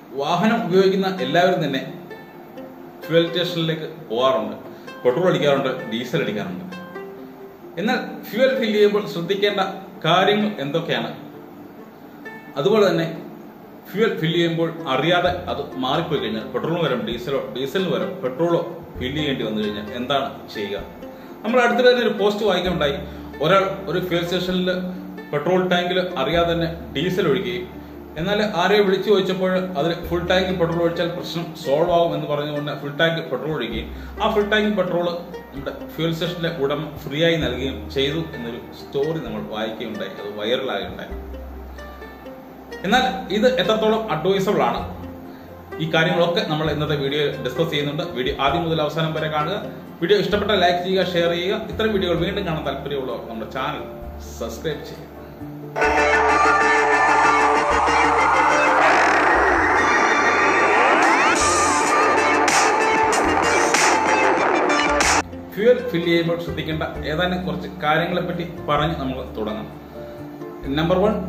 വാഹനം ഉപയോഗിക്കുന്ന എല്ലാവരും തന്നെ ഫ്യൂൽ സ്റ്റേഷനിലേക്ക് പോകാറുണ്ട് പെട്രോൾ അടിക്കാറുണ്ട് ഡീസൽ അടിക്കാറുണ്ട് എന്നാൽ ഫ്യൂൽ ഫില്ല് ചെയ്യുമ്പോൾ ശ്രദ്ധിക്കേണ്ട കാര്യങ്ങൾ എന്തൊക്കെയാണ് അതുപോലെ തന്നെ ഫ്യൂൽ ഫില്ല് ചെയ്യുമ്പോൾ അറിയാതെ അത് മാറിപ്പോയി കഴിഞ്ഞാൽ പെട്രോളിന് പകരം ഡീസലോ ഡീസലിന് പകരം പെട്രോളോ ഫില്ല് ചെയ്യേണ്ടി വന്നു കഴിഞ്ഞാൽ എന്താണ് ചെയ്യുക നമ്മൾ അടുത്തിടെ തന്നെ ഒരു പോസ്റ്റ് വായിക്കുകയുണ്ടായി ഒരാൾ ഒരു ഫ്യൂൽ സ്റ്റേഷനിൽ പെട്രോൾ ടാങ്കിൽ അറിയാതെ തന്നെ ഡീസൽ ഒഴിക്കുകയും എന്നാൽ ആരെയോ വിളിച്ചു ചോദിച്ചപ്പോൾ അതിൽ ഫുൾ ടാങ്കിൽ പെട്രോൾ ഒഴിച്ചാൽ പ്രശ്നം സോൾവ് ആവും എന്ന് പറഞ്ഞുകൊണ്ട് ഫുൾ ടാങ്ക് പെട്രോൾ ഒഴിക്കുകയും ആ ഫുൾ ടാങ്ക് പെട്രോൾ നമ്മുടെ ഫ്യൂൽ സ്റ്റേഷനിലെ ഉടമ ഫ്രീ ആയി നൽകുകയും ചെയ്തു എന്നൊരു സ്റ്റോറി നമ്മൾ വായിക്കുകയുണ്ടായി അത് വൈറലാകുണ്ടായി എന്നാൽ ഇത് എത്രത്തോളം അഡ്വൈസബിൾ ആണ് ഈ കാര്യങ്ങളൊക്കെ നമ്മൾ ഇന്നത്തെ വീഡിയോ ഡിസ്കസ് ചെയ്യുന്നുണ്ട് വീഡിയോ ആദ്യം മുതൽ അവസാനം വരെ കാണുക വീഡിയോ ഇഷ്ടപ്പെട്ട ലൈക്ക് ചെയ്യുക ഷെയർ ചെയ്യുക ഇത്തരം വീഡിയോകൾ വീണ്ടും കാണാൻ താല്പര്യമുള്ളവർ നമ്മുടെ ചാനൽ സബ്സ്ക്രൈബ് ചെയ്യുക ഫ്യൂൽ ഫില്ല് ചെയ്യുമ്പോൾ ശ്രദ്ധിക്കേണ്ട ഏതാനും കുറച്ച് കാര്യങ്ങളെ പറ്റി പറഞ്ഞ് നമ്മൾ തുടങ്ങാം നമ്പർ വൺ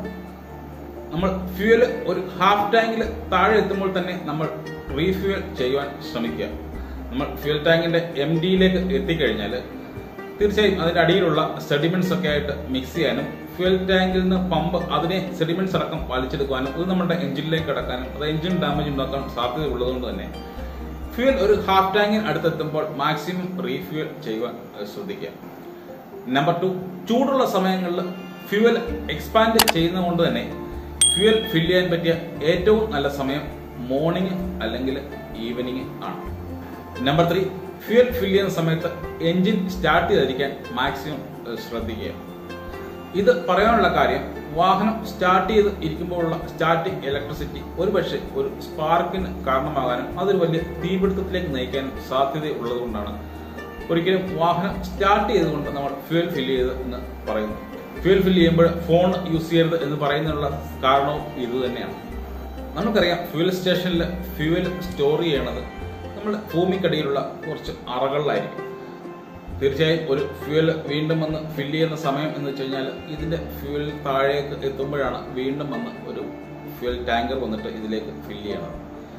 നമ്മൾ ഫ്യൂവൽ ഒരു ഹാഫ് ടാങ്കിൽ താഴെ എത്തുമ്പോൾ തന്നെ നമ്മൾ റീഫ്യൂവൽ ചെയ്യുവാൻ ശ്രമിക്കുക നമ്മൾ ഫ്യൂൽ ടാങ്കിന്റെ എം ഡിയിലേക്ക് എത്തിക്കഴിഞ്ഞാൽ തീർച്ചയായും അതിന്റെ അടിയിലുള്ള സെഡിമെന്റ്സ് ഒക്കെ ആയിട്ട് മിക്സ് ചെയ്യാനും ഫ്യൂൽ ടാങ്കിൽ നിന്ന് പമ്പ് അതിനെ സെഡിമെന്റ്സ് അടക്കം വലിച്ചെടുക്കാനും ഇത് നമ്മുടെ എഞ്ചിനിലേക്ക് കടക്കാനും അത് എഞ്ചിൻ ഡാമേജ് ഉണ്ടാക്കാൻ സാധ്യത ഉള്ളതുകൊണ്ട് തന്നെ ഫ്യൂൽ ഒരു ഹാഫ് ടാങ്കിന് അടുത്തെത്തുമ്പോൾ മാക്സിമം റീഫ്യൂൽ ചെയ്യുവാൻ അഹ് ശ്രദ്ധിക്കുക നമ്പർ ടു ചൂടുള്ള സമയങ്ങളിൽ ഫ്യൂവൽ എക്സ്പാൻഡ് ചെയ്യുന്നതുകൊണ്ട് തന്നെ ഫ്യൂവൽ ഫില്ല് ചെയ്യാൻ പറ്റിയ ഏറ്റവും നല്ല സമയം മോർണിംഗ് അല്ലെങ്കിൽ ഈവനിങ് ആണ് നമ്പർ ത്രീ ഫ്യൂവൽ ഫില്ല് ചെയ്യുന്ന സമയത്ത് എഞ്ചിൻ സ്റ്റാർട്ട് ചെയ്തിരിക്കാൻ മാക്സിമം ഏഹ്, ശ്രദ്ധിക്കുക ഇത് പറയാനുള്ള കാര്യം വാഹനം സ്റ്റാർട്ട് ചെയ്ത് ഇരിക്കുമ്പോഴുള്ള സ്റ്റാർട്ടിംഗ് ഇലക്ട്രിസിറ്റി ഒരുപക്ഷെ ഒരു സ്പാർക്കിന് കാരണമാകാനും അതൊരു വലിയ തീപിടുത്തത്തിലേക്ക് നയിക്കാനും സാധ്യതയുള്ളതുകൊണ്ടാണ് ഒരിക്കലും വാഹനം സ്റ്റാർട്ട് ചെയ്തുകൊണ്ട് നമ്മൾ ഫ്യൂൽ ഫില്ല് ചെയ്ത് എന്ന് പറയുന്നു ഫ്യൂൽ ഫില്ല് ചെയ്യുമ്പോൾ ഫോൺ യൂസ് ചെയ്യരുത് എന്ന് പറയുന്നതിനുള്ള കാരണവും ഇത് തന്നെയാണ് നമുക്കറിയാം ഫ്യൂൽ സ്റ്റേഷനിൽ ഫ്യൂവൽ സ്റ്റോർ ചെയ്യണത് നമ്മുടെ ഭൂമിക്കടിയിലുള്ള കുറച്ച് അറകളിലായിരിക്കും തീർച്ചയായും ഒരു ഫ്യൂവൽ വീണ്ടും വന്ന് ഫില്ല് ചെയ്യുന്ന സമയം എന്ന് വെച്ച് കഴിഞ്ഞാൽ ഇതിന്റെ ഫ്യൂവൽ താഴേക്ക് എത്തുമ്പോഴാണ് വീണ്ടും വന്ന് ഒരു ഫ്യൂവൽ ടാങ്കർ വന്നിട്ട് ഇതിലേക്ക് ഫില്ല് ചെയ്യണം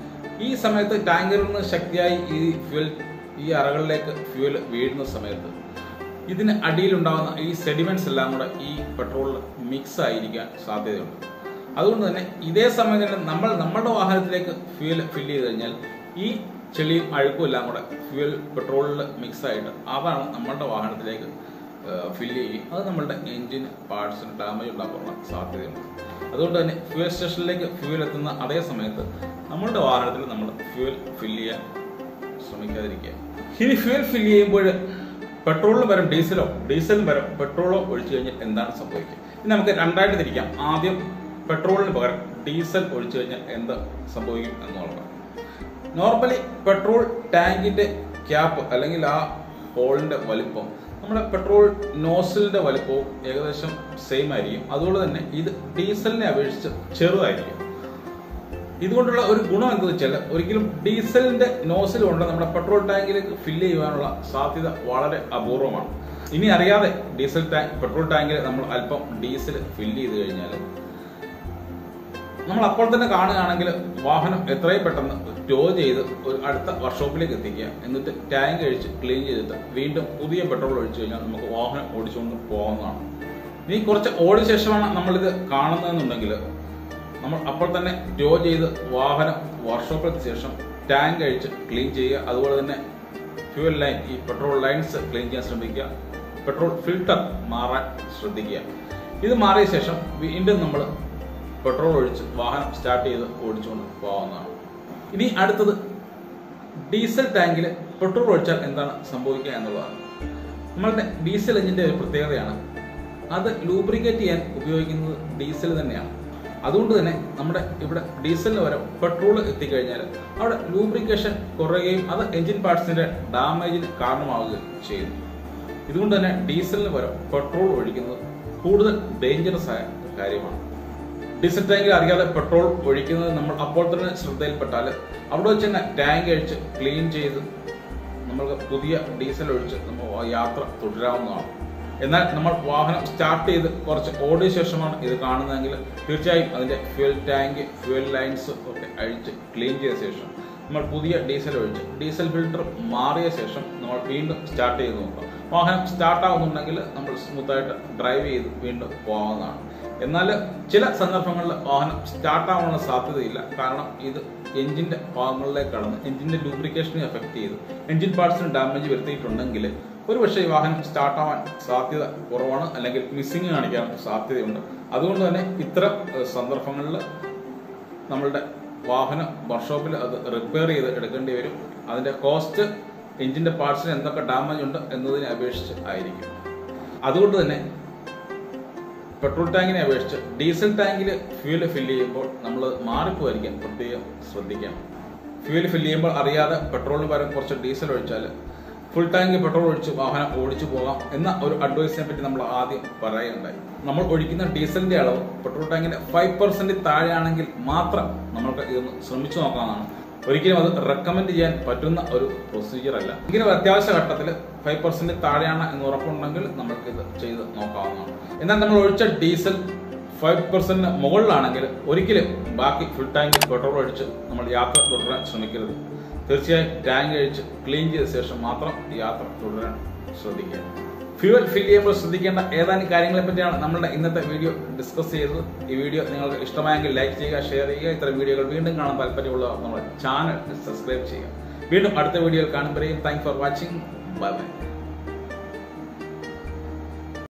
ഈ സമയത്ത് ടാങ്കറിൽ നിന്ന് ശക്തിയായി ഈ ഫ്യൂവൽ ഈ അറകളിലേക്ക് ഫ്യൂവൽ വീഴുന്ന സമയത്ത് ഇതിന് അടിയിലുണ്ടാകുന്ന ഈ സെഡിമെന്റ്സ് എല്ലാം കൂടെ ഈ പെട്രോളിൽ മിക്സ് ആയിരിക്കാൻ സാധ്യതയുണ്ട് അതുകൊണ്ട് തന്നെ ഇതേ സമയം തന്നെ നമ്മൾ നമ്മുടെ വാഹനത്തിലേക്ക് ഫ്യൂവൽ ഫില്ല് ചെയ്ത് കഴിഞ്ഞാൽ ഈ ചെളിയും അഴുക്കും എല്ലാം കൂടെ ഫ്യൂവൽ പെട്രോളിൽ മിക്സ് ആയിട്ട് അതാണ് നമ്മളുടെ വാഹനത്തിലേക്ക് ഫില്ല് ചെയ്യും അത് നമ്മളുടെ എഞ്ചിൻ പാർട്സിന് ഡാമേജ് ഉണ്ടാക്കാനുള്ള സാധ്യതയുണ്ട് അതുകൊണ്ട് തന്നെ ഫ്യൂവൽ സ്റ്റേഷനിലേക്ക് ഫ്യൂവൽ എത്തുന്ന അതേ സമയത്ത് നമ്മളുടെ വാഹനത്തിൽ നമ്മൾ ഫ്യൂവൽ ഫില്ല് ചെയ്യാൻ ശ്രമിക്കാതിരിക്കുക ഇനി ഫ്യൂവൽ ഫില്ല് ചെയ്യുമ്പോൾ പെട്രോളിന് പകരം ഡീസലോ ഡീസലിന് പകരം പെട്രോളോ ഒഴിച്ചു കഴിഞ്ഞാൽ എന്താണ് സംഭവിക്കുക ഇനി നമുക്ക് രണ്ടായിട്ട് തിരിക്കാം ആദ്യം പെട്രോളിന് പകരം ഡീസൽ ഒഴിച്ചു കഴിഞ്ഞാൽ എന്ത് സംഭവിക്കും എന്നുള്ളത് നോർമലി പെട്രോൾ ടാങ്കിന്റെ ക്യാപ്പ് അല്ലെങ്കിൽ ആ ഹോളിന്റെ വലിപ്പം നമ്മുടെ പെട്രോൾ നോസിലിന്റെ വലിപ്പവും ഏകദേശം സെയിം ആയിരിക്കും അതുകൊണ്ട് തന്നെ ഇത് ഡീസലിനെ അപേക്ഷിച്ച് ചെറുതായിരിക്കും ഇതുകൊണ്ടുള്ള ഒരു ഗുണം എന്താ വെച്ചാൽ ഒരിക്കലും ഡീസലിന്റെ നോസിൽ കൊണ്ട് നമ്മുടെ പെട്രോൾ ടാങ്കിലേക്ക് ഫില്ല് ചെയ്യുവാനുള്ള സാധ്യത വളരെ അപൂർവമാണ് ഇനി അറിയാതെ ഡീസൽ ടാങ്ക് പെട്രോൾ ടാങ്കിൽ നമ്മൾ അല്പം ഡീസൽ ഫില്ല് ചെയ്ത് കഴിഞ്ഞാൽ നമ്മൾ അപ്പോൾ തന്നെ കാണുകയാണെങ്കിൽ വാഹനം എത്രയും പെട്ടെന്ന് ടോ ചെയ്ത് ഒരു അടുത്ത വർക്ക്ഷോപ്പിലേക്ക് എത്തിക്കുക എന്നിട്ട് ടാങ്ക് കഴിച്ച് ക്ലീൻ ചെയ്തിട്ട് വീണ്ടും പുതിയ പെട്രോൾ ഒഴിച്ചു കഴിഞ്ഞാൽ നമുക്ക് വാഹനം ഓടിച്ചുകൊണ്ട് പോകാവുന്നതാണ് ഇനി കുറച്ച് ഓടിയ ശേഷമാണ് നമ്മളിത് കാണുന്നതെന്നുണ്ടെങ്കിൽ നമ്മൾ അപ്പോൾ തന്നെ ടോ ചെയ്ത് വാഹനം വർക്ക്ഷോപ്പിലെത്തിയ ശേഷം ടാങ്ക് കഴിച്ച് ക്ലീൻ ചെയ്യുക അതുപോലെ തന്നെ ഫ്യൂവൽ ലൈൻ ഈ പെട്രോൾ ലൈൻസ് ക്ലീൻ ചെയ്യാൻ ശ്രമിക്കുക പെട്രോൾ ഫിൽട്ടർ മാറാൻ ശ്രദ്ധിക്കുക ഇത് മാറിയ ശേഷം വീണ്ടും നമ്മൾ പെട്രോൾ ഒഴിച്ച് വാഹനം സ്റ്റാർട്ട് ചെയ്ത് ഓടിച്ചുകൊണ്ട് പോകാവുന്നതാണ് ഇനി അടുത്തത് ഡീസൽ ടാങ്കിൽ പെട്രോൾ ഒഴിച്ചാൽ എന്താണ് സംഭവിക്കുക എന്നുള്ളതാണ് നമ്മളുടെ ഡീസൽ എഞ്ചിന്റെ ഒരു പ്രത്യേകതയാണ് അത് ലൂബ്രിക്കേറ്റ് ചെയ്യാൻ ഉപയോഗിക്കുന്നത് ഡീസൽ തന്നെയാണ് അതുകൊണ്ട് തന്നെ നമ്മുടെ ഇവിടെ ഡീസലിന് പകരം പെട്രോൾ എത്തിക്കഴിഞ്ഞാൽ അവിടെ ലൂബ്രിക്കേഷൻ കുറയുകയും അത് എഞ്ചിൻ പാർട്സിന്റെ ഡാമേജിന് കാരണമാവുകയും ചെയ്യുന്നു ഇതുകൊണ്ട് തന്നെ ഡീസലിന് പകരം പെട്രോൾ ഒഴിക്കുന്നത് കൂടുതൽ ഡേഞ്ചറസ് ആയ കാര്യമാണ് ഡീസൽ ടാങ്കിൽ അറിയാതെ പെട്രോൾ ഒഴിക്കുന്നത് നമ്മൾ അപ്പോൾ തന്നെ ശ്രദ്ധയിൽപ്പെട്ടാൽ അവിടെ വെച്ച് തന്നെ ടാങ്ക് അഴിച്ച് ക്ലീൻ ചെയ്ത് നമ്മൾക്ക് പുതിയ ഡീസൽ ഒഴിച്ച് നമ്മൾ യാത്ര തുടരാവുന്നതാണ് എന്നാൽ നമ്മൾ വാഹനം സ്റ്റാർട്ട് ചെയ്ത് കുറച്ച് ഓടിയ ശേഷമാണ് ഇത് കാണുന്നതെങ്കിൽ തീർച്ചയായും അതിന്റെ ഫ്യൂൽ ടാങ്ക് ഫ്യൂൽ ലൈൻസ് ഒക്കെ അഴിച്ച് ക്ലീൻ ചെയ്ത ശേഷം നമ്മൾ പുതിയ ഡീസൽ ഒഴിച്ച് ഡീസൽ ഫിൽട്ടർ മാറിയ ശേഷം നമ്മൾ വീണ്ടും സ്റ്റാർട്ട് ചെയ്ത് നോക്കാം വാഹനം സ്റ്റാർട്ട് ആവുന്നുണ്ടെങ്കിൽ നമ്മൾ സ്മൂത്തായിട്ട് ഡ്രൈവ് ചെയ്ത് വീണ്ടും പോകാവുന്നതാണ് എന്നാൽ ചില സന്ദർഭങ്ങളിൽ വാഹനം സ്റ്റാർട്ട് ആവാനുള്ള സാധ്യതയില്ല കാരണം ഇത് എഞ്ചിന്റെ ഭാഗങ്ങളിലേക്ക് കടന്ന് എഞ്ചിന്റെ ലൂബ്രിക്കേഷനെ എഫക്ട് ചെയ്ത് എഞ്ചിൻ പാർട്സിന് ഡാമേജ് വരുത്തിയിട്ടുണ്ടെങ്കിൽ ഒരുപക്ഷെ ഈ വാഹനം സ്റ്റാർട്ട് ആവാൻ സാധ്യത കുറവാണ് അല്ലെങ്കിൽ മിസ്സിങ് കാണിക്കാൻ സാധ്യതയുണ്ട് അതുകൊണ്ട് തന്നെ ഇത്തരം ഏഹ്, സന്ദർഭങ്ങളിൽ നമ്മളുടെ വാഹനം വർക്ക്ഷോപ്പിൽ അത് റിപ്പയർ ചെയ്ത് എടുക്കേണ്ടി വരും അതിന്റെ കോസ്റ്റ് എഞ്ചിന്റെ പാർട്സിന് എന്തൊക്കെ ഡാമേജ് ഉണ്ട് എന്നതിനെ അപേക്ഷിച്ച് ആയിരിക്കും അതുകൊണ്ട് തന്നെ പെട്രോൾ ടാങ്കിനെ അപേക്ഷിച്ച് ഡീസൽ ടാങ്കിൽ ഫ്യൂല് ഫില്ല് ചെയ്യുമ്പോൾ നമ്മൾ മാറിപ്പോയിരിക്കാൻ പ്രത്യേകം ശ്രദ്ധിക്കണം ഫ്യൂല് ഫില്ല് ചെയ്യുമ്പോൾ അറിയാതെ പെട്രോളിന് പകരം കുറച്ച് ഡീസൽ ഒഴിച്ചാൽ ഫുൾ ടാങ്ക് പെട്രോൾ ഒഴിച്ച് വാഹനം ഓടിച്ചു പോകാം എന്ന ഒരു അഡ്വൈസിനെ പറ്റി നമ്മൾ ആദ്യം പറയുകയുണ്ടായി നമ്മൾ ഒഴിക്കുന്ന ഡീസലിന്റെ അളവ് പെട്രോൾ ടാങ്കിന്റെ ഫൈവ് പെർസെന്റ് താഴെയാണെങ്കിൽ മാത്രം നമ്മൾക്ക് ഇതൊന്ന് ശ്രമിച്ചു നോക്കാവുന്നതാണ് ഒരിക്കലും അത് റെക്കമെൻഡ് ചെയ്യാൻ പറ്റുന്ന ഒരു പ്രൊസീജിയർ അല്ല ഇങ്ങനെ ഒരു അത്യാവശ്യ ഘട്ടത്തിൽ ഫൈവ് പെർസെന്റ് താഴെയാണ് എന്ന് ഉറപ്പുണ്ടെങ്കിൽ നമ്മൾക്ക് ഇത് ചെയ്ത് നോക്കാവുന്നതാണ് എന്നാൽ നമ്മൾ ഒഴിച്ച ഡീസൽ ഫൈവ് പെർസെന്റ് മുകളിലാണെങ്കിൽ ഒരിക്കലും ബാക്കി ഫുൾ ടാങ്ക് പെട്രോൾ ഒഴിച്ച് നമ്മൾ യാത്ര തുടരാൻ ശ്രമിക്കരുത് തീർച്ചയായും ടാങ്ക് അഴിച്ച് ക്ലീൻ ചെയ്ത ശേഷം മാത്രം യാത്ര തുടരാൻ ശ്രദ്ധിക്കുക ഫ്യൂവൽ ഫിൽ ചെയ്യുമ്പോൾ ശ്രദ്ധിക്കേണ്ട ഏതാനും കാര്യങ്ങളെ പറ്റിയാണ് നമ്മളുടെ ഇന്നത്തെ വീഡിയോ ഡിസ്കസ് ചെയ്തത് ഈ വീഡിയോ നിങ്ങൾക്ക് ഇഷ്ടമായെങ്കിൽ ലൈക്ക് ചെയ്യുക ഷെയർ ചെയ്യുക ഇത്തരം വീഡിയോകൾ വീണ്ടും കാണാൻ താല്പര്യമുള്ള നമ്മുടെ ചാനൽ സബ്സ്ക്രൈബ് ചെയ്യുക വീണ്ടും അടുത്ത വീഡിയോയിൽ കാണുമ്പോഴേക്കും thank for watching bye by